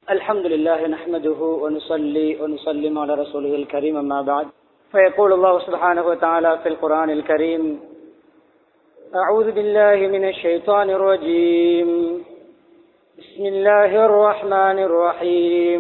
الحمد لله نحمده ونصلي ونسلم على رسوله الكريم أما بعد فيقول الله سبحانه وتعالى في القرآن الكريم أعوذ بالله من الشيطان الرجيم بسم الله الرحمن الرحيم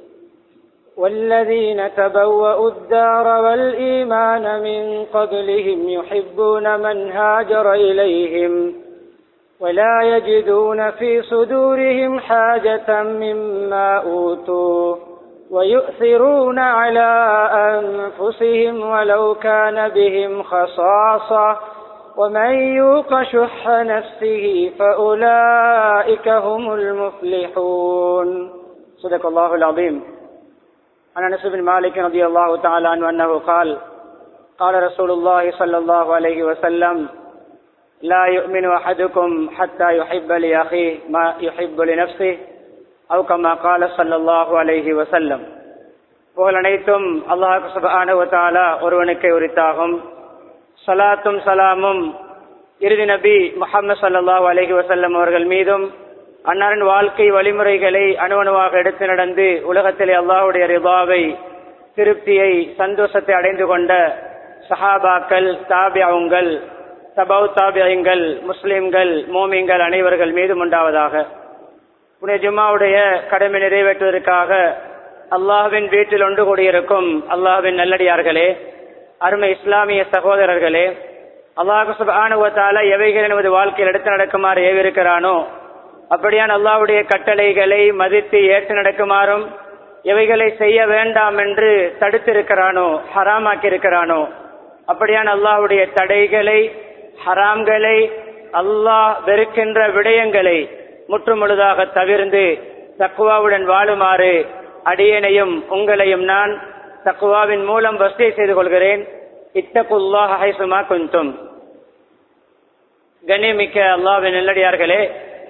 والذين تبوأوا الدار والإيمان من قبلهم يحبون من هاجر إليهم ولا يجدون في صدورهم حاجة مما أوتوا ويؤثرون على أنفسهم ولو كان بهم خصاصة ومن يوق شح نفسه فأولئك هم المفلحون صدق الله العظيم عن انس بن مالك رضي الله تعالى عنه انه قال قال رسول الله صلى الله عليه وسلم لا يؤمن احدكم حتى يحب لاخيه ما يحب لنفسه او كما قال صلى الله عليه وسلم புகழ் அனைத்தும் அல்லாஹ் சுபஹானஹு வ தஆலா ஒருவனுக்கே உரித்தாகும் சலாத்தும் சலாமும் இறுதி நபி முஹம்மது ஸல்லல்லாஹு அலைஹி வஸல்லம் அவர்கள் மீதும் அன்னாரின் வாழ்க்கை வழிமுறைகளை அணுவணுவாக எடுத்து நடந்து உலகத்திலே அல்லாஹுடைய ரிபாவை திருப்தியை சந்தோஷத்தை அடைந்து கொண்ட சஹாபாக்கள் தாபியாவுங்கள் தபவு தாபியங்கள் முஸ்லிம்கள் மோமிங்கள் அனைவர்கள் மீதும் உண்டாவதாக புனித ஜும்மாவுடைய கடமை நிறைவேற்றுவதற்காக அல்லாஹுவின் வீட்டில் ஒன்று கூடியிருக்கும் அல்லாஹுவின் நல்லடியார்களே அருமை இஸ்லாமிய சகோதரர்களே அல்லாஹு சுபானுவத்தால எவைகள் நமது வாழ்க்கையில் எடுத்து நடக்குமாறு ஏவிருக்கிறானோ அப்படியான் அல்லாவுடைய கட்டளைகளை மதித்து ஏற்று நடக்குமாறும் எவைகளை செய்ய வேண்டாம் என்று தடுத்திருக்கிறானோ ஹராமாக்கி இருக்கிறானோ அப்படியான் அல்லாஹுடைய தடைகளை ஹராம்களை அல்லாஹ் வெறுக்கின்ற விடயங்களை முற்றுமுழுதாக தவிர்ந்து தக்குவாவுடன் வாழுமாறு அடியனையும் உங்களையும் நான் தக்குவாவின் மூலம் வசதி செய்து கொள்கிறேன் இத்தகுல்லாஹ் ஹைசுமா குந்தும் கண்ணியமிக்க அல்லாவின் நல்லடியார்களே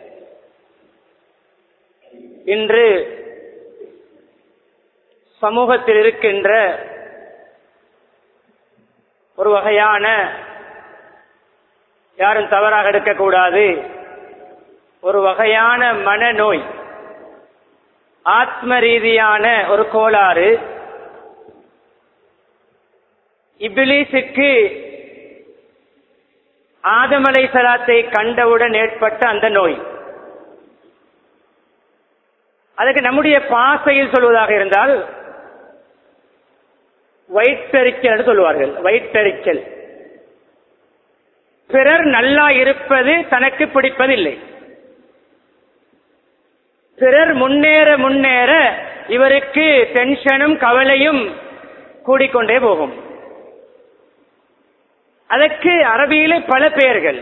இன்று சமூகத்தில் இருக்கின்ற ஒரு வகையான யாரும் தவறாக எடுக்கக்கூடாது ஒரு வகையான மனநோய் ஆத்ம ரீதியான ஒரு கோளாறு இபிலிசுக்கு ஆதமலை சலாத்தை கண்டவுடன் ஏற்பட்ட அந்த நோய் அதுக்கு நம்முடைய பாசையில் சொல்வதாக இருந்தால் வயிற்றறிக்கல் என்று சொல்லுவார்கள் வயிற்றறிக்கல் பிறர் நல்லா இருப்பது தனக்கு பிடிப்பதில்லை பிறர் முன்னேற முன்னேற இவருக்கு டென்ஷனும் கவலையும் கூடிக்கொண்டே போகும் அதற்கு அரபியிலே பல பெயர்கள்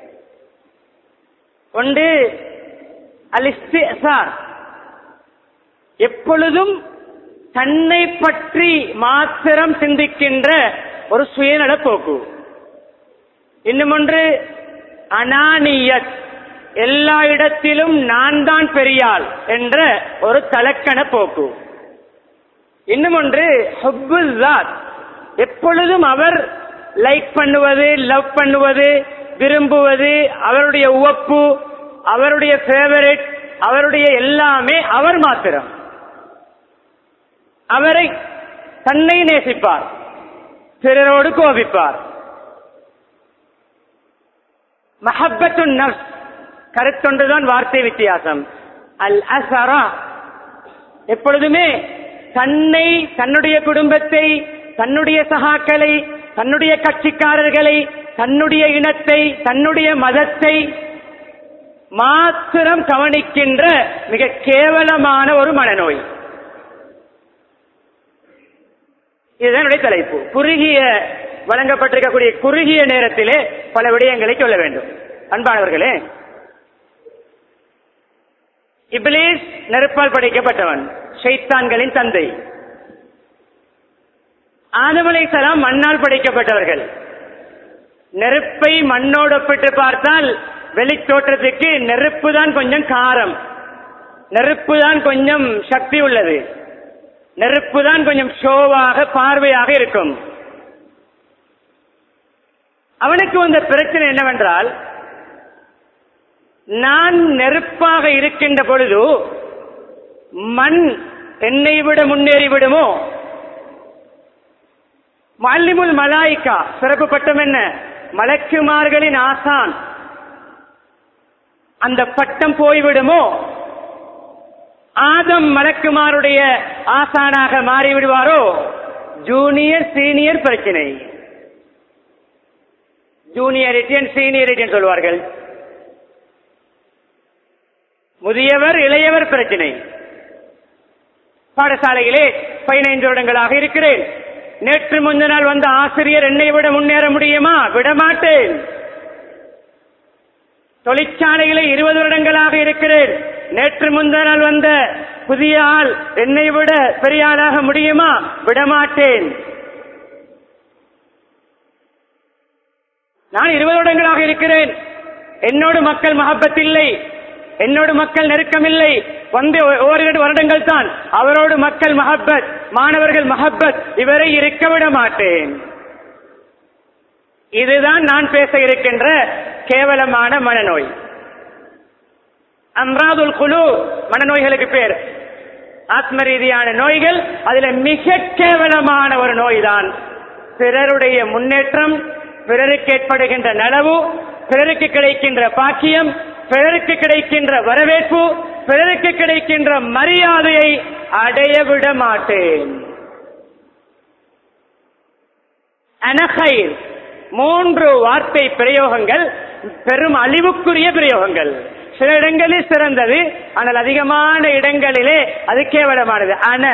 ஒன்று அலிஸ்தார் எப்பொழுதும் தன்னை பற்றி மாத்திரம் சிந்திக்கின்ற ஒரு சுயநல போக்கு இன்னும் ஒன்று அனானியத் எல்லா இடத்திலும் நான் தான் பெரியாள் என்ற ஒரு தலக்கண போக்கு இன்னும் ஒன்று ஹுப்புசாத் எப்பொழுதும் அவர் லைக் பண்ணுவது லவ் பண்ணுவது விரும்புவது அவருடைய உவப்பு அவருடைய ஃபேவரட் அவருடைய எல்லாமே அவர் மாத்திரம் அவரை தன்னை நேசிப்பார் பிறரோடு கோபிப்பார் மஹப்பத்து நப்ஸ் கருத்தொன்றுதான் வார்த்தை வித்தியாசம் அல் அசரா எப்பொழுதுமே தன்னை தன்னுடைய குடும்பத்தை தன்னுடைய சகாக்களை தன்னுடைய கட்சிக்காரர்களை தன்னுடைய இனத்தை தன்னுடைய மதத்தை மாத்திரம் கவனிக்கின்ற மிக கேவலமான ஒரு மனநோய் இதுதான் தலைப்பு குறுகிய வழங்கப்பட்டிருக்கக்கூடிய குறுகிய நேரத்திலே பல விடயங்களை சொல்ல வேண்டும் அன்பானவர்களே இப்லீஸ் நெருப்பால் படைக்கப்பட்டவன் ஷைத்தான்களின் தந்தை ஆதமலை சலாம் மண்ணால் படைக்கப்பட்டவர்கள் நெருப்பை மண்ணோடு ஒப்பிட்டு பார்த்தால் வெளி தோற்றத்துக்கு நெருப்பு தான் கொஞ்சம் காரம் நெருப்பு தான் கொஞ்சம் சக்தி உள்ளது நெருப்பு தான் கொஞ்சம் ஷோவாக பார்வையாக இருக்கும் அவனுக்கு வந்த பிரச்சனை என்னவென்றால் நான் நெருப்பாக இருக்கின்ற பொழுது மண் என்னை விட முன்னேறி விடுமோ மல்லிமுல் மலாய்க்கா சிறப்பு பட்டம் என்ன மலக்குமார்களின் ஆசான் அந்த பட்டம் போய்விடுமோ ஆதம் மலக்குமாருடைய ஆசானாக மாறிவிடுவாரோ ஜூனியர் சீனியர் பிரச்சனை ஜூனியரிட்டி அண்ட் சீனியரிட்டி சொல்வார்கள் முதியவர் இளையவர் பிரச்சனை பாடசாலையிலே பதினைந்து வருடங்களாக இருக்கிறேன் நேற்று முந்த நாள் வந்த ஆசிரியர் என்னை விட முன்னேற முடியுமா விடமாட்டேன் தொழிற்சாலையிலே இருபது வருடங்களாக இருக்கிறேன் நேற்று முந்த நாள் வந்த புதிய ஆள் என்னை விட பெரிய ஆளாக முடியுமா விடமாட்டேன் நான் இருபது வருடங்களாக இருக்கிறேன் என்னோடு மக்கள் மகப்பத் இல்லை என்னோடு மக்கள் நெருக்கம் இல்லை வந்து ஓரிரண்டு வருடங்கள் தான் அவரோடு மக்கள் மஹப்பத் மாணவர்கள் மஹப்பத் இவரை இருக்க விட மாட்டேன் இதுதான் நான் பேச இருக்கின்ற கேவலமான மனநோய் அம்ராதுல் குழு மனநோய்களுக்கு பேர் ஆத்ம ரீதியான நோய்கள் அதுல மிக கேவலமான ஒரு நோய் தான் பிறருடைய முன்னேற்றம் பிறருக்கு ஏற்படுகின்ற நலவு பிறருக்கு கிடைக்கின்ற பாக்கியம் பிறருக்கு கிடைக்கின்ற வரவேற்பு பிறருக்கு கிடைக்கின்ற மரியாதையை அடைய விட மாட்டேன் அனகைர் மூன்று வார்த்தை பிரயோகங்கள் பெரும் அழிவுக்குரிய பிரயோகங்கள் சில இடங்களில் சிறந்தது ஆனால் அதிகமான இடங்களிலே அது கேவலமானது அன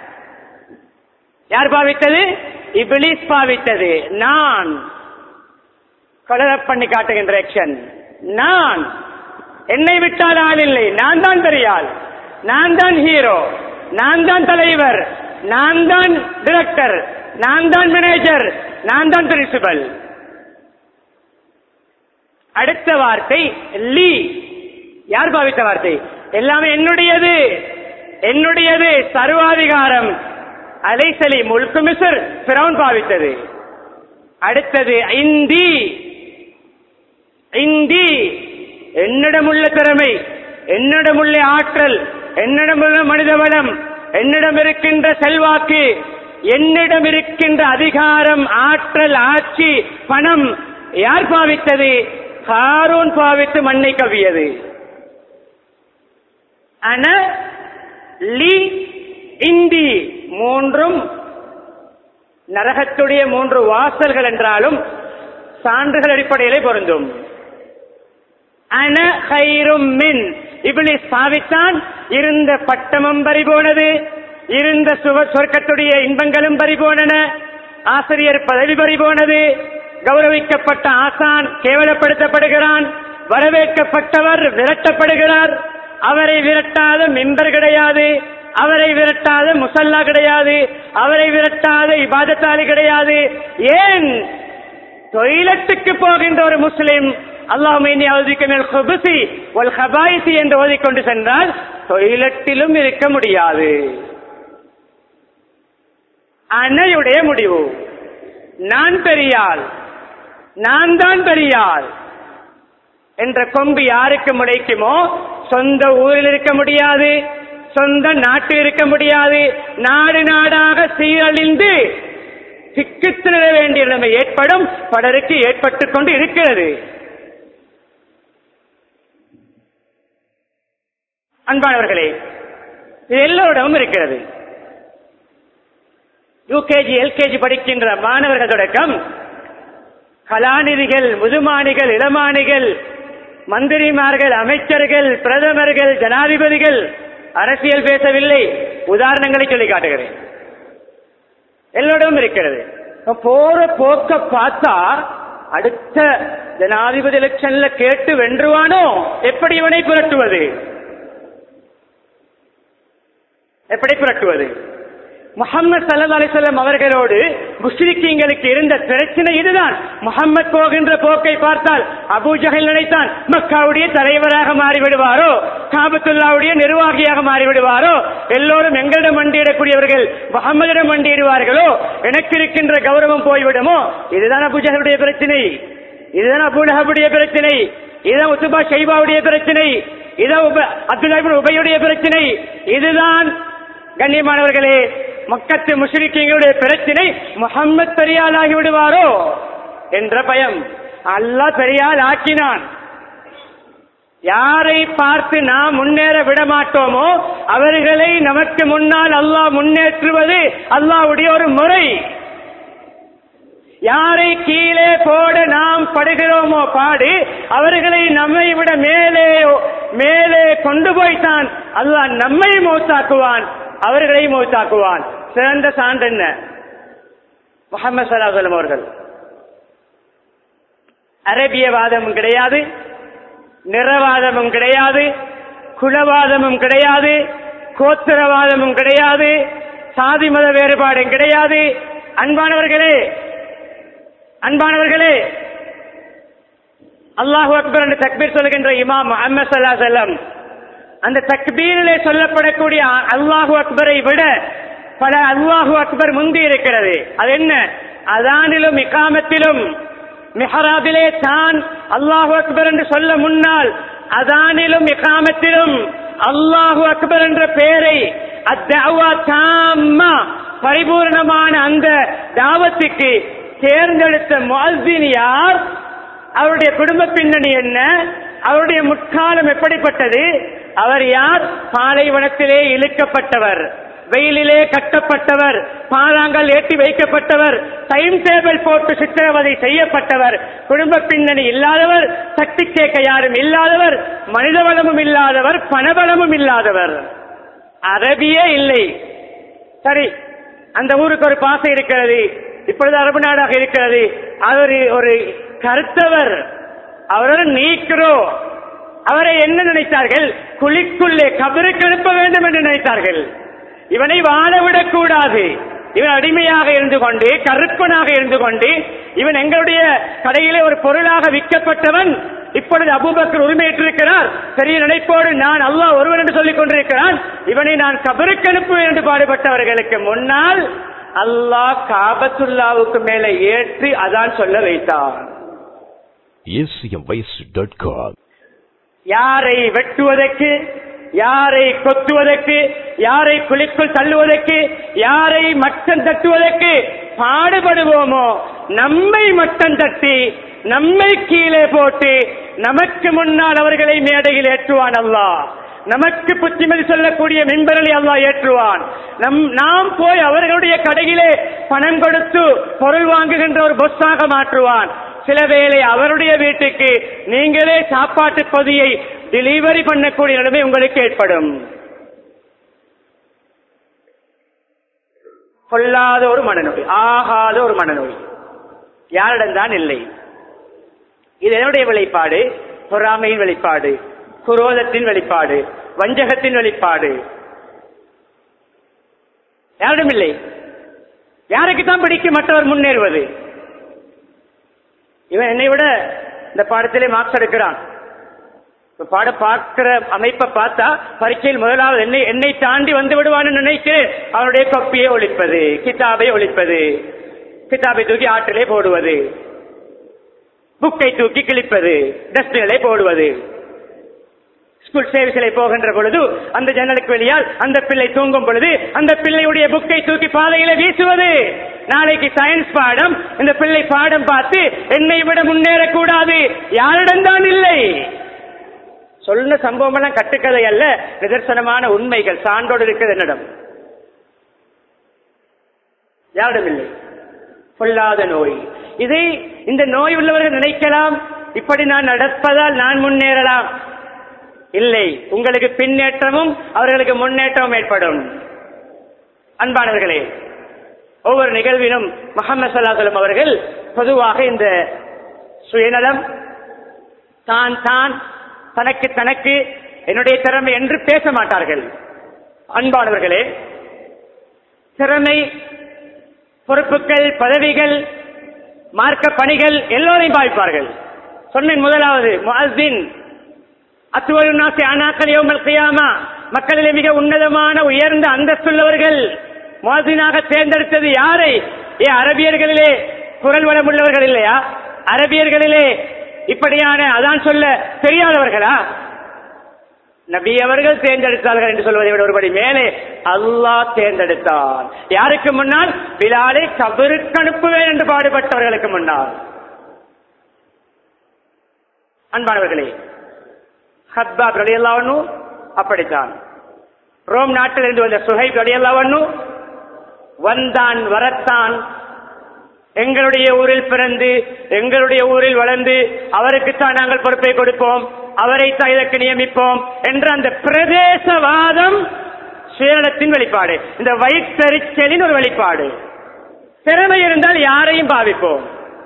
யார் பாவித்தது இபிலிஸ் பாவித்தது நான் கொலர பண்ணி காட்டுகின்ற ஆக்ஷன் நான் என்னை விட்டால் ஆள் இல்லை நான் தான் பெரியாள் நான் தான் ஹீரோ நான் தான் தலைவர் நான் தான் டிரெக்டர் நான் தான் மேனேஜர் நான் தான் பிரின்சிபல் அடுத்த வார்த்தை லீ யார் பாவித்த வார்த்தை எல்லாமே என்னுடையது என்னுடையது சர்வாதிகாரம் அலைசலி முழுக்கு மிசர் பிரவுன் பாவித்தது அடுத்தது இந்தி இந்தி என்னிடமுள்ள திறமை என்னிடமுள்ள ஆற்றல் என்னிடமுள்ள மனித வளம் என்னிடம் இருக்கின்ற செல்வாக்கு என்னிடம் இருக்கின்ற அதிகாரம் ஆற்றல் ஆட்சி பணம் யார் பாவித்தது காரூன் பாவித்து மண்ணை கவியது அன லி இந்தி மூன்றும் நரகத்துடைய மூன்று வாசல்கள் என்றாலும் சான்றுகள் அடிப்படையிலே பொருந்தும் அன ஹைரும் மின் இப்படி சாவித்தான் இருந்த பட்டமும் பறி போனது இருந்த சுவ சொர்க்கத்துடைய இன்பங்களும் பறி போனன ஆசிரியர் பதவி பறி போனது கௌரவிக்கப்பட்ட ஆசான் கேவலப்படுத்தப்படுகிறான் வரவேற்கப்பட்டவர் விரட்டப்படுகிறார் அவரை விரட்டாத மிம்பர் கிடையாது அவரை விரட்டாத முசல்லா கிடையாது அவரை விரட்டாத இபாதத்தாலி கிடையாது ஏன் தொழிலத்துக்கு போகின்ற ஒரு முஸ்லிம் அல்லாஹி என்று ஓதிக்கொண்டு சென்றால் தொழிலத்திலும் இருக்க முடியாது அன்னையுடைய முடிவு நான் பெரியாள் நான் தான் பெரியாள் என்ற கொம்பு யாருக்கு முளைக்குமோ சொந்த ஊரில் இருக்க முடியாது சொந்த நாட்டு இருக்க முடியாது நாடு நாடாக சீரழிந்து சிக்கித்திர வேண்டிய நிலைமை ஏற்படும் பலருக்கு ஏற்பட்டுக் கொண்டு இருக்கிறது அன்பானவர்களே இது எல்லோரிடமும் இருக்கிறது யூகேஜி எல்கேஜி படிக்கின்ற மாணவர்கள் தொடக்கம் கலாநிதிகள் முதுமானிகள் இளமானிகள் மந்திரிமார்கள் அமைச்சர்கள் பிரதமர்கள் ஜனாதிபதிகள் அரசியல் பேசவில்லை உதாரணங்களை சொல்லி காட்டுகிறேன் எல்லோரும் இருக்கிறது போற போக்க பார்த்தா அடுத்த ஜனாதிபதி எலெக்ஷன்ல கேட்டு வென்றுவானோ எப்படி இவனை புரட்டுவது எப்படி புரட்டுவது முகமது சல்லா அலிசல்லம் அவர்களோடு முஸ்லிக்கீங்களுக்கு இருந்த பிரச்சனை இதுதான் முகம்மது போகின்ற போக்கை பார்த்தால் அபூஜகல் நினைத்தான் மக்காவுடைய தலைவராக மாறிவிடுவாரோ காபத்துல்லாவுடைய நிர்வாகியாக மாறிவிடுவாரோ எல்லோரும் எங்களிடம் மண்டியிடக்கூடியவர்கள் முகம்மதிடம் மண்டியிடுவார்களோ எனக்கு இருக்கின்ற கௌரவம் போய்விடுமோ இதுதான் அபூஜகலுடைய பிரச்சனை இதுதான் அபூலஹபுடைய பிரச்சனை இதுதான் உத்துபா ஷைபாவுடைய பிரச்சனை இத உப- அப்துல்லா இப்னு உபையுடைய பிரச்சனை இதுதான் கண்ணியமானவர்களே மக்கத்து முஸ்லிம்களுடைய பிரச்சனை முகம்மது பெரியால் ஆகி விடுவாரோ என்ற பயம் அல்லாஹ் பெரியால் ஆக்கினான் யாரை பார்த்து நாம் முன்னேற விட மாட்டோமோ அவர்களை நமக்கு முன்னால் அல்லாஹ் முன்னேற்றுவது அல்லாஹ்வுடைய ஒரு முறை யாரை கீழே போட நாம் படுகிறோமோ பாடு அவர்களை நம்மை விட மேலே மேலே கொண்டு போய்த்தான் அல்லாஹ் நம்மை மௌத்தாக்குவான் அவர்களை மௌத்தாக்குவான் சிறந்த சான்று என்ன முகமது சலாஹலம் அவர்கள் அரபியவாதமும் கிடையாது நிறவாதமும் கிடையாது குலவாதமும் கிடையாது கோத்திரவாதமும் கிடையாது சாதி மத வேறுபாடும் கிடையாது அன்பானவர்களே அன்பானவர்களே அல்லாஹு அக்பர் என்று தக்பீர் சொல்கின்ற இமாம் முஹம்மது ஸல்லல்லாஹு அலைஹி வஸல்லம் அந்த தக்பீரிலே சொல்லப்படக்கூடிய அல்லாஹு அக்பரை விட பல அல்லாஹு அக்பர் முந்தி இருக்கிறது அது என்ன அதானிலும் இகாமத்திலும் மிஹராபிலே தான் அல்லாஹு அக்பர் என்று சொல்ல முன்னால் அதானிலும் இகாமத்திலும் அல்லாஹு அக்பர் என்ற பெயரை அத்தவா தாம்மா பரிபூர்ணமான அந்த தாவத்துக்கு தேர்ந்தெடுத்த முஅஸ்ஸின் யார் அவருடைய குடும்ப பின்னணி என்ன அவருடைய முற்காலம் எப்படிப்பட்டது அவர் யார் பாலைவனத்திலே இழுக்கப்பட்டவர் வெயிலிலே கட்டப்பட்டவர் பாலாங்கள் ஏற்றி வைக்கப்பட்டவர் டைம் டேபிள் போட்டு சித்திரவதை செய்யப்பட்டவர் குடும்ப பின்னணி இல்லாதவர் சக்தி கேட்க யாரும் இல்லாதவர் மனித வளமும் இல்லாதவர் பணபலமும் இல்லாதவர் அரபியே இல்லை சரி அந்த ஊருக்கு ஒரு பாசை இருக்கிறது இப்பொழுது அரபு நாடாக இருக்கிறது அவர் ஒரு கருத்தவர் அவரை நீக்கிறோ அவரை என்ன நினைத்தார்கள் குழிக்குள்ளே கபருக்கு அனுப்ப வேண்டும் என்று நினைத்தார்கள் இவனை வாழவிடக் கூடாது இவன் அடிமையாக இருந்து கொண்டு கருப்பனாக இருந்து கொண்டு இவன் எங்களுடைய கடையிலே ஒரு பொருளாக விற்கப்பட்டவன் இப்பொழுது அபூபக்கர் உரிமையிட்டிருக்கிறார் பெரிய நினைப்போடு நான் அல்லாஹ் ஒருவன் என்று சொல்லிக் கொண்டிருக்கிறான் இவனை நான் கபருக்கு அனுப்புவேன் என்று பாடுபட்டவர்களுக்கு முன்னால் அல்லாஹ் காபத்துல்லாவுக்கு மேலே ஏற்றி அதான் சொல்ல வைத்தான் acmvoice.com. யாரை வெட்டுவதற்கு யாரை கொத்துவதற்கு யாரை குழிக்குள் தள்ளுவதற்கு யாரை மட்டம் தட்டுவதற்கு பாடுபடுவோமோ நம்மை மட்டம் தட்டி நம்மை கீழே போட்டு நமக்கு முன்னால் அவர்களை மேடையில் ஏற்றுவான் அல்லாஹ் நமக்கு புத்திமதி சொல்லக்கூடிய மின்பரலை அல்லாஹ் ஏற்றுவான் நம் நாம் போய் அவர்களுடைய கடையிலே பணம் கொடுத்து பொருள் வாங்குகின்ற ஒரு பொஸ்ஸாக மாற்றுவான் சில வேளை அவருடைய வீட்டுக்கு நீங்களே சாப்பாட்டு பொதியை டெலிவரி பண்ணக்கூடிய நிலைமை உங்களுக்கு ஏற்படும் கொள்ளாத ஒரு மனநோய் ஆகாத ஒரு மனநோய் யாரிடம்தான் இல்லை இது என்னுடைய வெளிப்பாடு பொறாமையின் வெளிப்பாடு குரோதத்தின் வெளிப்பாடு வஞ்சகத்தின் வெளிப்பாடு யாரிடம் இல்லை யாருக்கு தான் பிடிக்கும் மற்றவர் முன்னேறுவது இவன் என்னை விட இந்த பாடத்திலே மார்க்ஸ் எடுக்கிறான் இப்ப பாட பார்க்கிற அமைப்பை பார்த்தா பரீட்சையில் முதலாவது என்னை என்னை தாண்டி வந்து விடுவான்னு நினைக்கிறேன் அவனுடைய கொப்பியை ஒழிப்பது கிதாபை ஒழிப்பது கிதாபை தூக்கி ஆற்றிலே போடுவது புக்கை தூக்கி கிழிப்பது டஸ்ட்பினிலே போடுவது ஸ்கூல் சேவிசிலே போகின்ற பொழுது அந்த ஜன்னலுக்கு வெளியால் அந்த பிள்ளை தூங்கும் பொழுது அந்த பிள்ளையுடைய புக்கை தூக்கி பாதையில வீசுவது நாளைக்கு சயின்ஸ் பாடம் இந்த பிள்ளை பாடம் பார்த்து என்னை விட முன்னேறக்கூடாது யாரிடம்தான் இல்லை சொன்ன சம்பவம் எல்லாம் கட்டுக்கதை அல்ல நிதர்சனமான உண்மைகள் சான்றோடு இருக்கிறது என்னிடம் யாரிடம் இல்லை பொல்லாத நோய் இதை இந்த நோய் உள்ளவர்கள் நினைக்கலாம் இப்படி நான் நடப்பதால் நான் முன்னேறலாம் இல்லை உங்களுக்கு பின்னேற்றமும் அவர்களுக்கு முன்னேற்றமும் ஏற்படும் அன்பானவர்களே ஒவ்வொரு நிகழ்விலும் முகமது சல்லாஹலம் அவர்கள் பொதுவாக இந்த சுயநலம் தான் தான் தனக்கு தனக்கு என்னுடைய திறமை என்று பேச மாட்டார்கள் அன்பானவர்களே திறமை பொறுப்புகள் பதவிகள் மார்க்க பணிகள் எல்லோரையும் பாதிப்பார்கள் சொன்னேன் முதலாவது முஅஸ்ஸின் அத்துவல் நாசி அனாக்கள் யௌமல் கியாமா மக்களிலே மிக உன்னதமான உயர்ந்த அந்தஸ்துள்ளவர்கள் முஅஸ்ஸினாக தேர்ந்தெடுத்தது யாரை ஏ அரபியர்களிலே குரல் வளம் உள்ளவர்கள் இல்லையா அரபியர்களிலே இப்படியான அதான் சொல்ல தெரியாதவர்களா நபி அவர்கள் தேர்ந்தெடுத்தார்கள் என்று சொல்வதை விட ஒருபடி மேலே அல்லாஹ் தேர்ந்தெடுத்தான் யாருக்கு முன்னால் பிலாலை கபருக்கு அனுப்புவேன் என்று பாடுபட்டவர்களுக்கு முன்னால் அன்பானவர்களே ஹப்பாப் ரலியல்லாஹு அப்படித்தான் ரோம் நாட்டிலிருந்து வந்த சுஹைப் ரலியல்லாஹு வந்தான் வரத்தான் எங்களுடைய ஊரில் பிறந்து எங்களுடைய ஊரில் வளர்ந்து அவருக்குத்தான் நாங்கள் பொறுப்பை கொடுப்போம் அவரைத்தான் இதற்கு நியமிப்போம் என்ற அந்த பிரதேசவாதம் சுயநலத்தின் வெளிப்பாடு இந்த வயிற்றறிச்சலின் ஒரு வெளிப்பாடு திறமை இருந்தால் யாரையும் பாவிப்போம்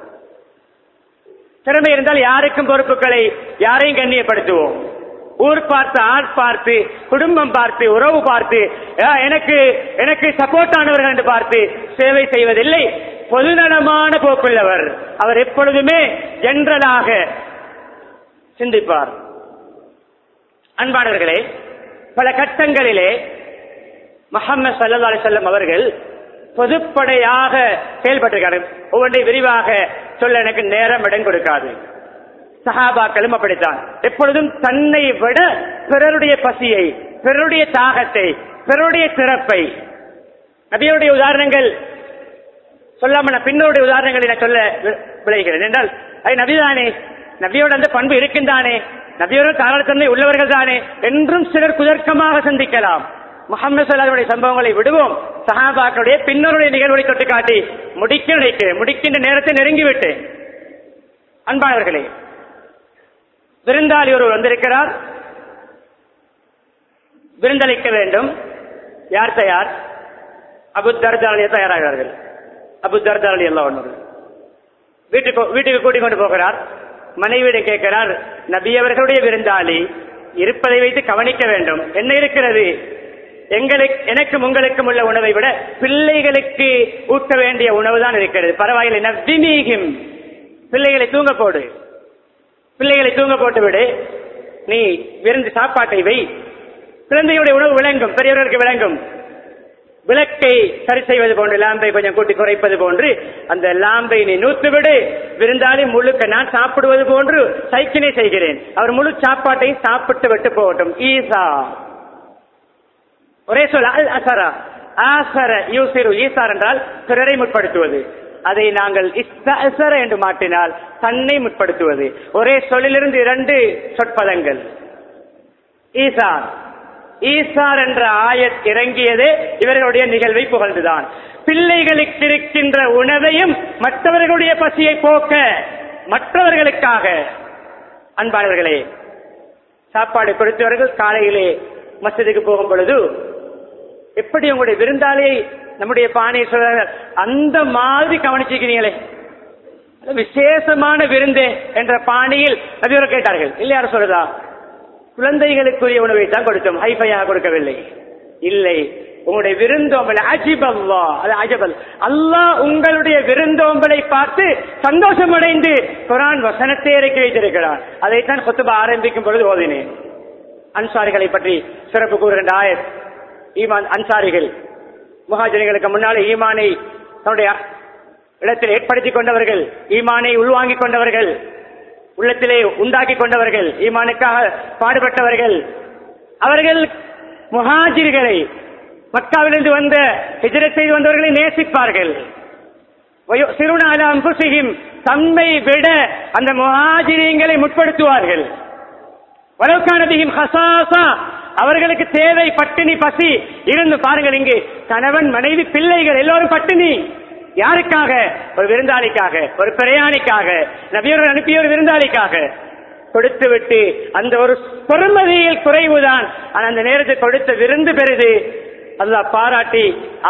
திறமை இருந்தால் யாருக்கும் பொறுப்புகளை யாரையும் கண்ணியப்படுத்துவோம் ஊர் பார்த்து ஆள் பார்த்து குடும்பம் பார்த்து உறவு பார்த்து ஆ, எனக்கு எனக்கு சப்போர்ட் ஆனவர்கள் என்று பார்த்து சேவை செய்வதில்லை பொதுநலமான போக்குள்ளவர் அவர் எப்பொழுதுமே ஜென்ரலாக சிந்திப்பார் அன்பானவர்களே பல கட்டங்களிலே முஹம்மது சல்லா அலிசல்லம் அவர்கள் பொதுப்படையாக செயல்பட்டிருக்கார்கள் ஒவ்வொன்றை விரிவாக சொல்ல எனக்கு நேரம் இடம் கொடுக்காது சஹாபாக்களும் அப்படித்தான் எப்பொழுதும் தன்னை விட பிறருடைய பசியை பிறருடைய தாகத்தை பிறருடைய சிறப்பை நபியுடைய உதாரணங்கள் சொல்லாம நான் பின்னோருடைய உதாரணங்களை நான் சொல்ல வி- விளைகிறேன் என்றால் அது நபிதானே நபியோட அந்த பண்பு இருக்கின்றானே நபியோட தாராளத்தன்மை உள்ளவர்கள் தானே என்றும் சிலர் குதர்க்கமாக சிந்திக்கலாம் முகமது சல்லாவுடைய சம்பவங்களை விடுவோம் சஹாபாக்களுடைய பின்னருடைய நிகழ்வுகளை தொட்டு காட்டி முடிக்க நினைக்கிறேன் முடிக்கின்ற நேரத்தை நெருங்கிவிட்டேன் அன்பானவர்களே விருந்தாளி ஒருவர் வந்திருக்கிறார் விருந்தளிக்க வேண்டும் யார் தயார் அபு தர்தாலிய தயாராகிறார்கள் அபு தர்தாலி எல்லாம் ஒன்று வீட்டுக்கு வீட்டுக்கு கூட்டிக் கொண்டு போகிறார் மனைவியிடம் கேட்கிறார் நபி அவர்களுடைய விருந்தாளி இருப்பதை வைத்து கவனிக்க வேண்டும் என்ன இருக்கிறது எங்களுக்கு எனக்கும் உங்களுக்கும் உள்ள உணவை விட பிள்ளைகளுக்கு ஊட்ட வேண்டிய உணவு தான் இருக்கிறது பரவாயில்லை நவ்விமீகிம் பிள்ளைகளை தூங்க போடு பிள்ளைகளை தூங்க போட்டு விடு நீ விருந்து சாப்பாட்டை வை குழந்தையுடைய உணவு விளங்கும் பெரியவர்களுக்கு விளங்கும் விளக்கை சரி செய்வது போன்று லாம்பை கொஞ்சம் கூட்டி குறைப்பது போன்று அந்த லாம்பை நீ நூத்து விடு விருந்தாளி முழுக்க நான் சாப்பிடுவது போன்று சைக்கிளை செய்கிறேன் அவர் முழு சாப்பாட்டையும் சாப்பிட்டு விட்டு போகட்டும் ஈசா ஒரே சொல் அல் அசரா ஆசர யூசிரு ஈசார் என்றால் பிறரை முற்படுத்துவது அதை நாங்கள் இஸ்தஅசர என்று மாற்றினால் தன்னை முற்படுத்துவது ஒரே சொல்லிலிருந்து இரண்டு சொற்பதங்கள் ஈசார் ஈசார் என்ற ஆயத் இறங்கியதே இவர்களுடைய நிகழ்வை புகழ்ந்துதான் பிள்ளைகளுக்கு இருக்கின்ற உணவையும் மற்றவர்களுடைய பசியை போக்க மற்றவர்களுக்காக அன்பானவர்களே சாப்பாடு கொடுத்தவர்கள் காலையிலே மசதிக்கு போகும் பொழுது எப்படி உங்களுடைய விருந்தாளியை நம்முடைய பானையை சொல்றார்கள் அந்த மாதிரி கவனிச்சிருக்கிறீங்களே அது விசேஷமான விருந்து என்ற பாணியில் நபியவர் கேட்டார்கள் இல்லை யாரும் சொல்றதா குழந்தைகளுக்குரிய உணவை தான் கொடுத்தோம் ஹைஃபையாக கொடுக்கவில்லை இல்லை உங்களுடைய விருந்தோம்பல் அஜிப் அல்லா அது அஜபல் அல்லாஹ் உங்களுடைய விருந்தோம்பலை பார்த்து சந்தோஷமடைந்து குரான் வசனத்தை இறக்கி வைத்திருக்கிறார் அதைத்தான் கொத்துபா ஆரம்பிக்கும் பொழுது ஓதினேன் அன்சாரிகளை பற்றி சிறப்பு கூறுகின்ற ஆயத் ஈமான் அன்சாரிகள் முஹாஜிர்களுக்கு முன்னாலே ஈமானை தன்னுடைய இடத்தில் ஏற்படுத்திக் கொண்டவர்கள் ஈமானை உள்வாங்கிக் கொண்டவர்கள் உள்ளத்திலே உண்டாக்கி கொண்டவர்கள் ஈமானுக்காக பாடுபட்டவர்கள் அவர்கள் முஹாஜிர்களை மக்காவிலிருந்து வந்த ஹிஜரத் செய்து வந்தவர்களை நேசிப்பார்கள் சிறுநாளாம் புசிகிம் தம்மை விட அந்த முஹாஜிரியங்களை முற்படுத்துவார்கள் வலவுக்கானதியும் ஹசாசா அவர்களுக்கு தேவை பட்டினி பசி இருந்து பாருங்கள் இங்கு கணவன் மனைவி பிள்ளைகள் எல்லோரும் பட்டினி யாருக்காக ஒரு விருந்தாளிக்காக ஒரு பிரயாணிக்காக நபியர்கள் அனுப்பிய ஒரு விருந்தாளிக்காக கொடுத்து விட்டு அந்த ஒரு பொறுமதியில் குறைவுதான் ஆனா அந்த நேரத்தை கொடுத்த விருந்து பெரிது அல்லாஹ் பாராட்டி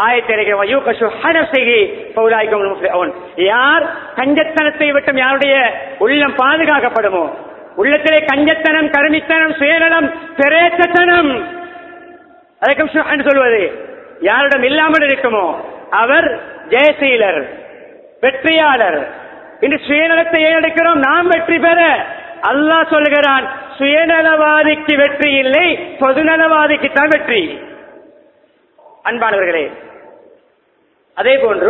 ஆயத்திரைக்கும் யார் கஞ்சத்தனத்தை விட்டும் யாருடைய உள்ளம் பாதுகாக்கப்படுமோ உள்ளத்திலே கஞ்சத்தனம் கருமித்தனம் சுயநலம் பிரேத்தத்தனம் அதற்கும் என்று சொல்வது யாரிடம் இல்லாமல் இருக்குமோ அவர் ஜெயசீலர் வெற்றியாளர் இன்று சுயநலத்தை ஏறெடுக்கிறோம் நாம் வெற்றி பெற அல்லாஹ் சொல்கிறான் சுயநலவாதிக்கு வெற்றி இல்லை பொதுநலவாதிக்கு தான் வெற்றி அன்பானவர்களே அதே போன்று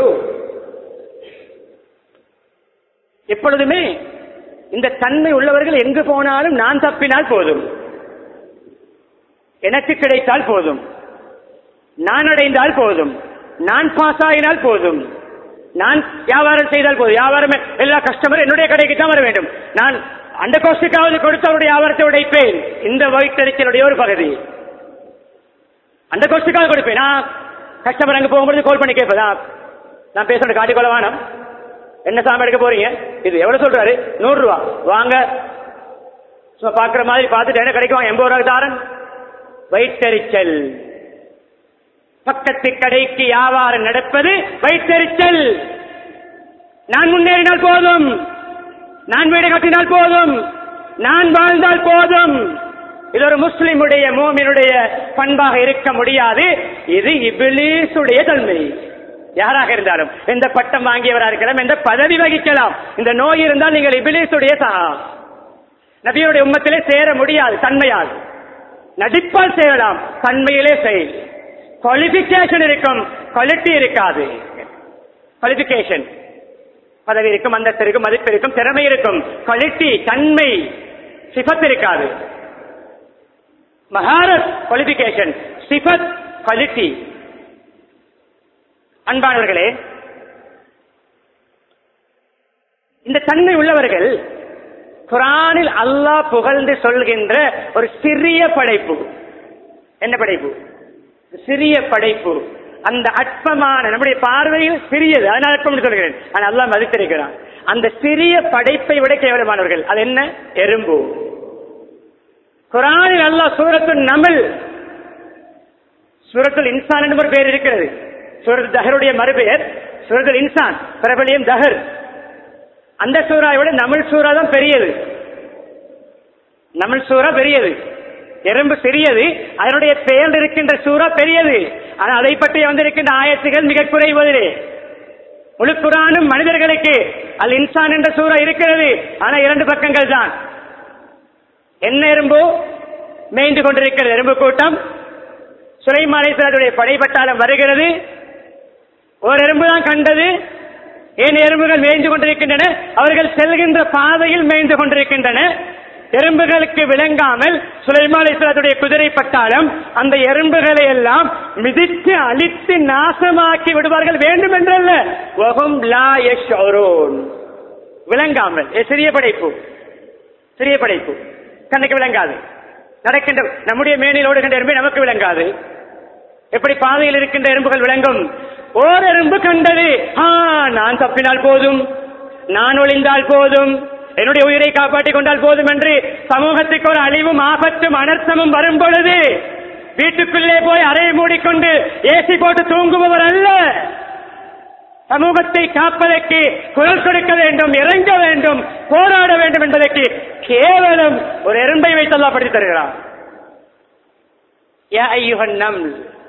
எப்பொழுதுமே இந்த தன்மை உள்ளவர்கள் எங்கு போனாலும் நான் தப்பினால் போதும் எனக்கு கிடைத்தால் போதும் நான் அடைந்தால் போதும் நான் பாஸ் ஆகினால் போதும் நான் வியாபாரம் செய்தால் போதும் வியாபாரம் எல்லா கஸ்டமர் என்னுடைய கடைக்கு தான் வர வேண்டும் நான் அந்த கோஸ்டுக்காவது கொடுத்து அவருடைய வியாபாரத்தை உடைப்பேன் இந்த வயிற்றறிச்சலுடைய ஒரு பகுதி அந்த கோஸ்டுக்காக கொடுப்பேன் நான் கஸ்டமர் அங்க போகும்போது கால் பண்ணி கேட்பதா நான் பேசுறது காட்டிக்கொள்ள வேணாம் என்ன சாமி எடுக்க போறீங்க இது எவ்வளவு சொல்றாரு நூறு ரூபா வாங்க சும்மா பாக்குற மாதிரி பார்த்துட்டு என்ன கிடைக்கும் எண்பது ரூபாய் தாரன் வயிற்றறிச்சல் பக்கத்து கடைக்கு வியாபாரம் நடப்பது வயிற்றறிச்சல் நான் முன்னேறினால் போதும் நான் வீடு கட்டினால் போதும் நான் வாழ்ந்தால் போதும் இது ஒரு முஸ்லிமுடைய மோமினுடைய பண்பாக இருக்க முடியாது இது இபிலீசுடைய தன்மை யாராக இருந்தாலும் எந்த பட்டம் வாங்கியவராக இருக்கலாம் எந்த பதவி வகிக்கலாம் இந்த நோய் இருந்தால் நீங்கள் இபிலீசுடைய சகா நபியுடைய உம்மத்திலே சேர முடியாது தன்மையால் நடிப்பால் சேரலாம் தன்மையிலே செய் குவாலிபிகேஷன் இருக்கும் குவாலிட்டி இருக்காது குவாலிபிகேஷன் பதவி இருக்கும் அந்தஸ்து இருக்கும் மதிப்பு இருக்கும் திறமை இருக்கும் குவாலிட்டி தன்மை சிபத் இருக்காது மகாரத் குவாலிபிகேஷன் சிபத் குவாலிட்டி அன்பானவர்களே இந்த தன்மை உள்ளவர்கள் குரானில் அல்லாஹ் புகழ்ந்து சொல்கின்ற ஒரு சிறிய படைப்பு என்ன படைப்பு சிறிய படைப்பு அந்த அற்பமான நம்முடைய பார்வையில் சிறியது அதனால் அற்பம் என்று சொல்கிறேன் ஆனால் அல்லாஹ் மதித்திருக்கிறான் அந்த சிறிய படைப்பை விட கேவலமானவர்கள் அது என்ன எறும்பு குரானில் அல்லாஹ் சூரத்து நமல் சூரத்துல் இன்சான் என்று ஒரு பெயர் இருக்கிறது சூரத் தஹருடைய மறுபெயர் சூரத்துல் இன்சான் பிரபலியம் தஹர் அந்த சூறாவை விட நமல் சூறா தான் பெரியது நமல் சூறா பெரியது எறும்பு சிறியது அதனுடைய பெயர் இருக்கின்ற சூறா பெரியது ஆனால் அதை பற்றி வந்திருக்கின்ற ஆயத்துகள் மிக குறைவதிலே முழு குரானும் மனிதர்களுக்கு அல் இன்சான் என்ற சூறா இருக்கிறது ஆனால் இரண்டு பக்கங்கள் தான் என்ன எறும்பு மேய்ந்து கொண்டிருக்கிறது எறும்பு கூட்டம் சுலைமானேஸ்வரருடைய படைப்பட்டாளம் வருகிறது ஒரு எறும்பு தான் கண்டது ஏன் எறும்புகள் மேய்ந்து கொண்டிருக்கின்றன அவர்கள் செல்கின்ற பாதையில் மேய்ந்து கொண்டிருக்கின்றன எறும்புகளுக்கு விளங்காமல் சுலைமானேஸ்வரருடைய குதிரை பட்டாளம் அந்த எறும்புகளை எல்லாம் மிதித்து அழித்து நாசமாக்கி விடுவார்கள் வேண்டும் என்றல்ல வகும் லா யஷ்ஊரூன். விளங்காமல் ஏ, சிறிய படைப்பு சிறிய படைப்பு கண்ணுக்கு விளங்காது நடக்கின்ற நம்முடைய மேனில் ஓடுகின்ற எறும்பு நமக்கு விளங்காது எப்படி பாதையில் இருக்கின்ற எறும்புகள் விளங்கும் ஓர் எறும்பு கண்டது ஆ நான் தப்பினால் போதும் நான் ஒளிந்தால் போதும் என்னுடைய உயிரை காப்பாற்றிக் கொண்டால் போதும் என்று சமூகத்துக்கு ஒரு அழிவும் ஆபத்தும் அனர்த்தமும் வரும் பொழுது வீட்டுக்குள்ளே போய் அறையை மூடிக்கொண்டு ஏசி போட்டு தூங்குபவர் அல்ல சமூகத்தை காப்பதற்கு குரல் கொடுக்க வேண்டும் இறங்க வேண்டும் போராட வேண்டும் என்பதற்கு கேவலம் ஒரு எறும்பை வைத்து அல்லாஹ் படித்து தருகிறார் யா ஐயுகன் நம்ல்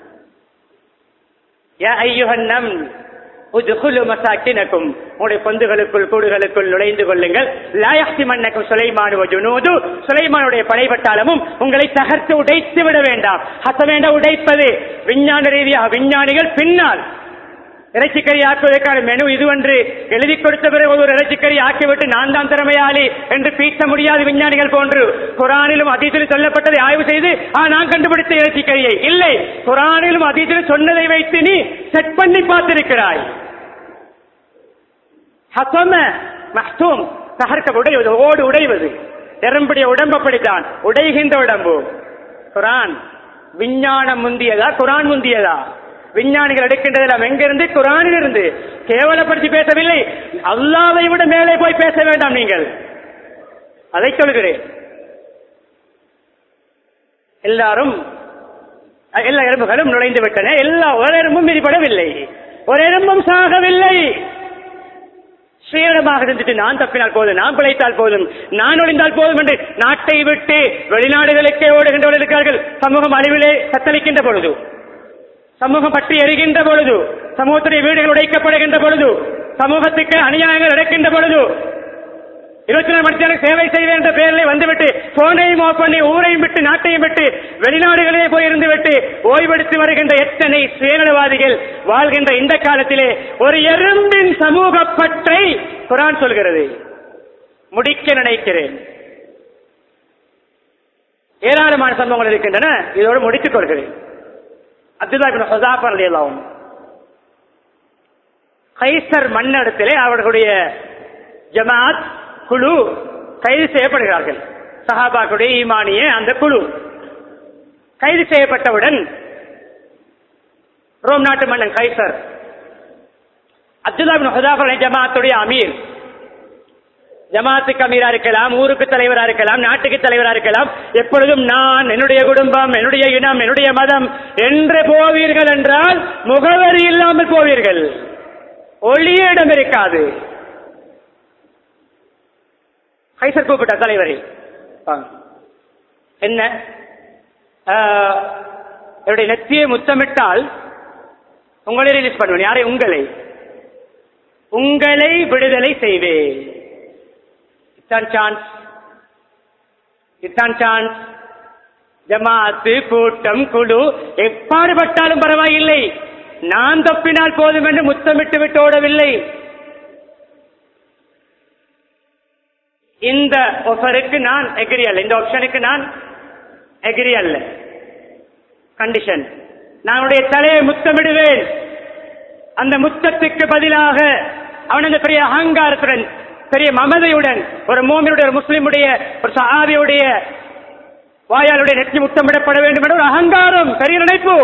யா ஐயுகன் நம்ல் உதுகுலு மசாக்கினக்கும் உங்களுடைய பொந்துகளுக்குள் கூடுகளுக்குள் நுழைந்து கொள்ளுங்கள் லாயக்தி மன்னக்கும் சுலைமானு ஜுனூது சுலைமானுடைய படைபட்டாளமும் உங்களை தகர்த்து உடைத்து விட வேண்டாம் ஹசமேண்ட உடைப்பது விஞ்ஞான ரீதியாக விஞ்ஞானிகள் பின்னால் இறைச்சிக்கறி ஆக்குவதற்கான மெனு இதுவென்று எழுதி கொடுத்த பிறகு ஒரு இறைச்சிக்கறி ஆக்கிவிட்டு நான் தான் திறமையாளி என்று பீட்ட முடியாது விஞ்ஞானிகள் போன்று குரானிலும் அதீதிலும் சொல்லப்பட்டதை ஆய்வு செய்து ஆ நான் கண்டுபிடித்த இறைச்சிக்கறியை இல்லை குரானிலும் அதீதிலும் சொன்னதை வைத்து நீ செட் பண்ணி பார்த்திருக்கிறாய் ஹசம மஹ்தூம் தகர்க்க உடைவது ஓடு உடைவது எறும்புடைய உடம்பு அப்படித்தான் உடைகின்ற உடம்பு குரான் விஞ்ஞானம் முந்தியதா குரான் முந்தியதா விஞ்ஞானிகள் எடுக்கின்றதெல்லாம் எங்கிருந்து குரானில் இருந்து கேவலப்படுத்தி பேசவில்லை அல்லாவை விட மேலே போய் பேச வேண்டாம் நீங்கள் அதை சொல்கிறேன் எல்லாரும் எல்லா எறும்புகளும் நுழைந்து விட்டன எல்லா ஒரு எறும்பும் மிதிப்படவில்லை ஒரு எறும்பும் சாகவில்லை சுயநலமாக இருந்துட்டு நான் தப்பினால் போதும் நான் பிழைத்தால் போதும் நான் ஒளிந்தால் போதும் என்று நாட்டை விட்டு வெளிநாடுகளுக்கே ஓடுகின்றவர்கள் இருக்கிறார்கள் சமூகம் அழிவிலே தத்தளிக்கின்ற பொழுது சமூகம் பற்றி எரிகின்ற பொழுது சமூகத்துடைய வீடுகள் உடைக்கப்படுகின்ற பொழுது சமூகத்துக்கு அநியாயங்கள் நடக்கின்ற பொழுது இருபத்தி நாலு மணி நேரம் சேவை செய்வேன் என்ற பெயரில் வந்துவிட்டு போனையும் ஆஃப் பண்ணி ஊரையும் விட்டு நாட்டையும் விட்டு வெளிநாடுகளே போய் இருந்து விட்டு ஓய்வெடுத்து வருகின்ற எத்தனை சுயநலவாதிகள் வாழ்கின்ற இந்த காலத்திலே ஒரு எறும்பின் சமூக பற்றை குரான் சொல்கிறது முடிக்க நினைக்கிறேன் ஏராளமான சம்பவங்கள் இருக்கின்றன இதோடு முடித்துக் கொள்கிறேன் அப்துல்லா இப்னு ஹுதாஃபா ரலியல்லாஹு அன்ஹு கைசர் மன்னடத்திலே அவர்களுடைய ஜமாத் குழு கைது செய்யப்படுகிறார்கள் சஹாபாக்களுடைய ஈமானிய அந்த குழு கைது செய்யப்பட்டவுடன் ரோம் நாட்டு மன்னன் கைசர் அப்துல்லா பின் ஹுதாஃபர் ஜமாத்துடைய அமீர் ஜமாத்துக்கு அமீரா இருக்கலாம் ஊருக்கு தலைவரா இருக்கலாம் நாட்டுக்கு தலைவரா இருக்கலாம் எப்பொழுதும் நான் என்னுடைய குடும்பம் என்னுடைய இனம் என்னுடைய மதம் என்று போவீர்கள் என்றால் முகவரி இல்லாமல் போவீர்கள் ஒளிய இடம் இருக்காது கைசர் கூப்பிட்ட தலைவரை வாங்க. என்ன ஆஹ், என்னுடைய நெத்தியை முத்தமிட்டால் உங்களை ரிலீஸ் பண்ணுவேன் யாரை உங்களை உங்களை விடுதலை செய்வேன் இத்தான் சான்ஸ் இத்தான் சான்ஸ் ஜமாத்து கூட்டம் குழு எப்பாடுபட்டாலும் பரவாயில்லை நான் தப்பினால் போதும் என்று முத்தமிட்டு விட்டு ஓடவில்லை இந்த ஒஃபருக்கு நான் எகிரி அல்ல இந்த ஆப்ஷனுக்கு நான் எகிரி அல்ல கண்டிஷன் நான் உன்னுடைய தலையை முத்தமிடுவேன் அந்த முத்தத்துக்கு பதிலாக அவன் அந்த பெரிய அகங்காரத்துடன் பெரிய மமதையுடன் ஒரு மோமினுடைய ஒரு முஸ்லிமுடைய ஒரு சஹாபியுடைய வாயாளுடைய நெற்றி முத்தமிடப்பட வேண்டும் என்ற ஒரு அகங்காரம் பெரிய நினைப்பு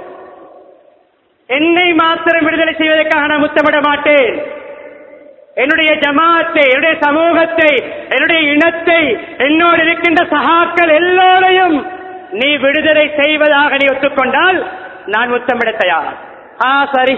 என்னை மாத்திரம் விடுதலை செய்வதற்காக நான் முத்தமிட மாட்டேன் என்னுடைய ஜமாத்தை என்னுடைய சமூகத்தை என்னுடைய இனத்தை என்னோடு இருக்கின்ற சகாக்கள் எல்லோரையும் நீ விடுதலை செய்வதாக நீ ஒத்துக்கொண்டால் நான் முத்தமிட தயார் ஆ சரி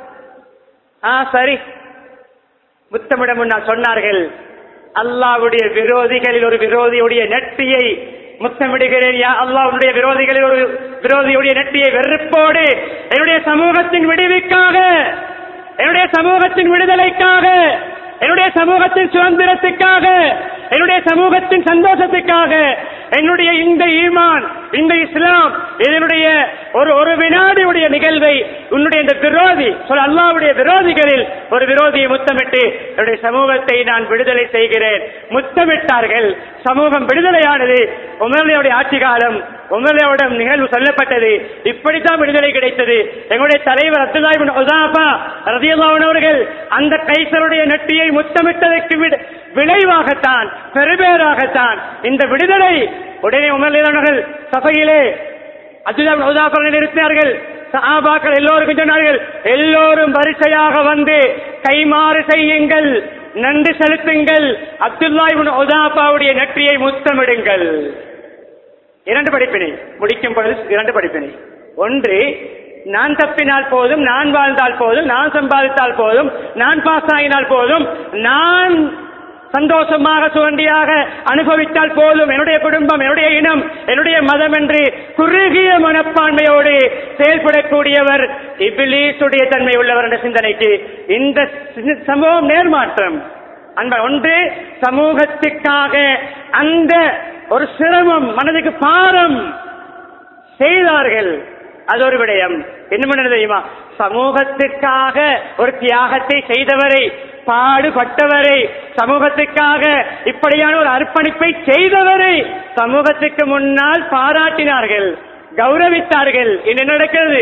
ஆ சரி முத்தமிட முன்னால் சொன்னார்கள் அல்லாவுடைய விரோதிகளில் ஒரு விரோதியுடைய நெட்டியை முத்தமிடுகிறேன் யா அல்லாவுடைய விரோதிகளில் ஒரு விரோதியுடைய நெட்டியை வெறுப்போடு என்னுடைய சமூகத்தின் விடுவிக்காக என்னுடைய சமூகத்தின் விடுதலைக்காக என்னுடைய சமூகத்தின் சுதந்திரத்துக்காக என்னுடைய சமூகத்தின் சந்தோஷத்துக்காக என்னுடைய இந்த ஈமான் இந்த இஸ்லாம் இதனுடைய ஒரு ஒரு வினாடியுடைய நிகழ்வை உன்னுடைய இந்த விரோதி சொல்ல அல்லாவுடைய விரோதிகளில் ஒரு விரோதியை முத்தமிட்டு என்னுடைய சமூகத்தை நான் விடுதலை செய்கிறேன் முத்தமிட்டார்கள் சமூகம் விடுதலையானது உமர்லையுடைய ஆட்சி காலம் உமர்லையோட நிகழ்வு சொல்லப்பட்டது இப்படித்தான் விடுதலை கிடைத்தது எங்களுடைய தலைவர் அப்துல்லாஹிபின் உசாபா ரதியல்லாஹு அவர்கள் அந்த கைசருடைய நெட்டியை முத்தமிட்டதற்கு விட- விளைவாகத்தான் பெருபேராகத்தான் இந்த விடுதலை உடனே உமர்லையானவர்கள் சபையிலே அப்துல்லாஹிபின் உசாபா நிறுத்தினார்கள் சஹாபாக்கள் எல்லோருக்கும் சொன்னார்கள் எல்லோரும் வரிசையாக வந்து கைமாறு செய்யுங்கள் நன்றி செலுத்துங்கள் அப்துல்லா இப்னு உதாபாவுடைய நெற்றியை முத்தமிடுங்கள் இரண்டு படிப்பினை முடிக்கும் பொழுது இரண்டு படிப்பினை ஒன்று நான் தப்பினால் போதும் நான் வாழ்ந்தால் போதும் நான் சம்பாதித்தால் போதும் நான் பாஸ் ஆகினால் போதும் நான் சந்தோஷமாக சுகண்டியாக அனுபவித்தால் போதும் என்னுடைய குடும்பம் என்னுடைய இனம் என்னுடைய மதம் என்று குறுகிய மனப்பான்மையோடு செயல்படக்கூடியவர் இபிலீசுடைய தன்மை உள்ளவர் என்ற சிந்தனைக்கு இந்த சி- சம்பவம் நேர்மாற்றம் அன்ப ஒன்று சமூகத்துக்காக அந்த ஒரு சிரமம் மனதுக்கு பாரம் செய்தார்கள் அது ஒரு விடயம் இன்னும் என்ன தெரியுமா சமூகத்திற்காக ஒரு தியாகத்தை செய்தவரை பாடுபட்டவரை சமூகத்துக்காக இப்படியான ஒரு அர்ப்பணிப்பை செய்தவரை சமூகத்துக்கு முன்னால் பாராட்டினார்கள் கௌரவித்தார்கள் என்ன நடக்கிறது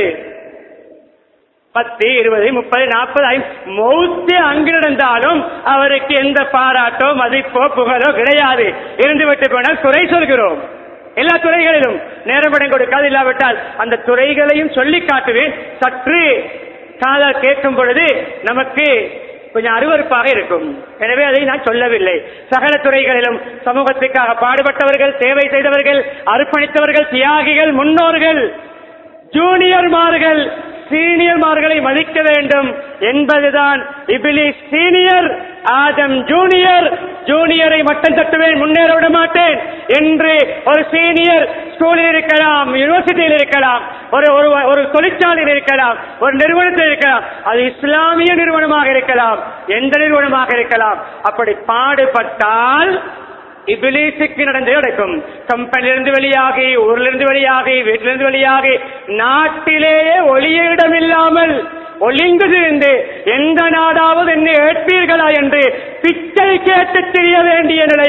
பத்து இருபது முப்பது நாற்பது ஐம்பது மௌத்து அங்கு நடந்தாலும் அவருக்கு எந்த பாராட்டோ மதிப்போ புகழோ கிடையாது இருந்து விட்டு போனால் குறை சொல்கிறோம் எல்லா துறைகளிலும் நேரப்படம் கொடுக்காது இல்லாவிட்டால் அந்த துறைகளையும் சொல்லி காட்டுவேன் சற்று காதால் கேட்கும் பொழுது நமக்கு கொஞ்சம் அருவருப்பாக இருக்கும் எனவே அதை நான் சொல்லவில்லை சகல துறைகளிலும் சமூகத்துக்காக பாடுபட்டவர்கள் சேவை செய்தவர்கள் அர்ப்பணித்தவர்கள் தியாகிகள் முன்னோர்கள் ஜூனியர்மார்கள் சீனியர்மார்களை மதிக்க வேண்டும் என்பதுதான் இபிலிஸ் சீனியர் ஆதம் ஜூனியர் ஜூனியரை மட்டம் தட்டுவேன் முன்னேற விட மாட்டேன் என்று ஒரு சீனியர் ஸ்கூலில் இருக்கலாம் யூனிவர்சிட்டியில் இருக்கலாம் ஒரு ஒரு ஒரு தொழிற்சாலையில் இருக்கலாம் ஒரு நிறுவனத்தில் இருக்கலாம் அது இஸ்லாமிய நிறுவனமாக இருக்கலாம் எந்த நிறுவனமாக இருக்கலாம் அப்படி பாடுபட்டால் இபிலிசுக்கு நடந்தே நடக்கும் கம்பெனிலிருந்து வெளியாகி ஊரிலிருந்து வெளியாகி வீட்டிலிருந்து வெளியாகி நாட்டிலேயே ஒளிய இடமில்லாமல் ஒளிந்து திரிந்து எந்த நாடாவது என்னை ஏற்பீர்களா என்று பிச்சை கேட்டு தெரிய வேண்டிய நிலை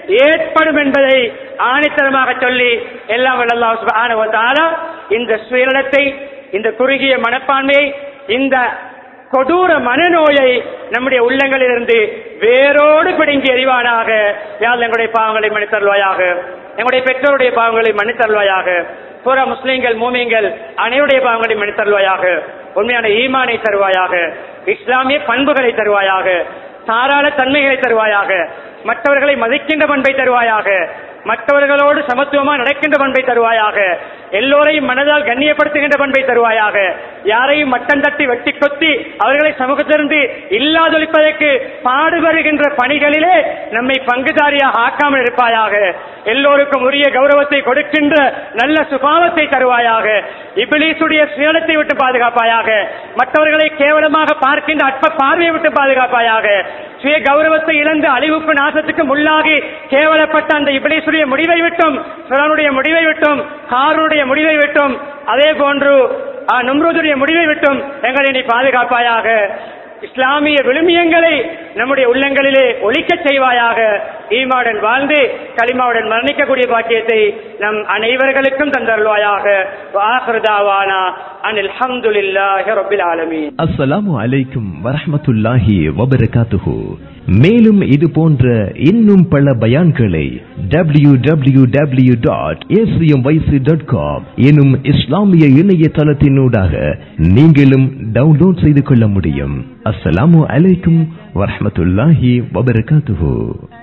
ஏற்படும் என்பதை ஆணித்தரமாக சொல்லி எல்லாம் வல்ல அல்லாஹ் சுப்ஹானஹு வ தஆலா இந்த சுயநலத்தை இந்த குறுகிய மனப்பான்மையை இந்த கொடூர மனநோயை நம்முடைய உள்ளங்களிலிருந்து வேரோடு பிடுங்கி எறிவானாக யாழ் எங்களுடைய பாவங்களை மன்னித்தருள்வாயாக எங்களுடைய பெற்றோருடைய பாவங்களை மன்னித்தருள்வாயாக புற முஸ்லிம்கள் மூமியங்கள் அனைவருடைய பாவங்களை மன்னித்தருள்வாயாக உண்மையான ஈமானை தருவாயாக இஸ்லாமிய பண்புகளை தருவாயாக தாராள தன்மைகளை தருவாயாக மற்றவர்களை மதிக்கின்ற பண்பை தருவாயாக மற்றவர்களோடு சமத்துவமாக நடக்கின்ற பண்பை தருவாயாக எல்லோரையும் மனதால் கண்ணியப்படுத்துகின்ற பண்பை தருவாயாக யாரையும் மட்டம் தட்டி வெட்டி கொத்தி அவர்களை சமூகத்திலிருந்து இல்லாதொழிப்பதற்கு பாடுபடுகின்ற பணிகளிலே நம்மை பங்குதாரியாக ஆக்காமல் இருப்பாயாக எல்லோருக்கும் உரிய கௌரவத்தை கொடுக்கின்ற நல்ல சுபாவத்தை தருவாயாக இபிலீசுடைய சுயலத்தை விட்டு பாதுகாப்பாயாக மற்றவர்களை கேவலமாக பார்க்கின்ற அற்ப பார்வையை விட்டு பாதுகாப்பாயாக சுய கௌரவத்தை இழந்து அழிவுக்கு நாசத்துக்கு முள்ளாகி கேவலப்பட்ட அந்த இபிலீசுடைய முடிவை விட்டும் சுரனுடைய முடிவை விட்டும் காரனுடைய முடிவை விட்டும் அதே போன்று ஆ, நும்ருதுடைய முடிவை விட்டும் எங்களை நீ பாதுகாப்பாயாக இஸ்லாமிய விழுமியங்களை நம்முடைய உள்ளங்களிலே ஒழிக்கச் செய்வாயாக ஈமாவுடன் வாழ்ந்து களிமாவுடன் மரணிக்கக்கூடிய பாக்கியத்தை நம் அனைவர்களுக்கும் தந்தருள்வாயாக வாஹ்ருதாவானா அனில் ஹம்துலில்லாஹி ரப்பில் ஆலமீன் அஸ்ஸலாமு அலைக்கும் வரஹ்மத்துல்லாஹி வபரகாத்துஹு மேலும் இது போன்ற இன்னும் பல பயான்களை W W W dot dot com எனும் இஸ்லாமிய இணையதளத்தினூடாக நீங்களும் டவுன்லோட் செய்து கொள்ள முடியும் அஸ்ஸலாமு அலைக்கும் வரஹ்மத்துல்லாஹி வபரகாத்துஹு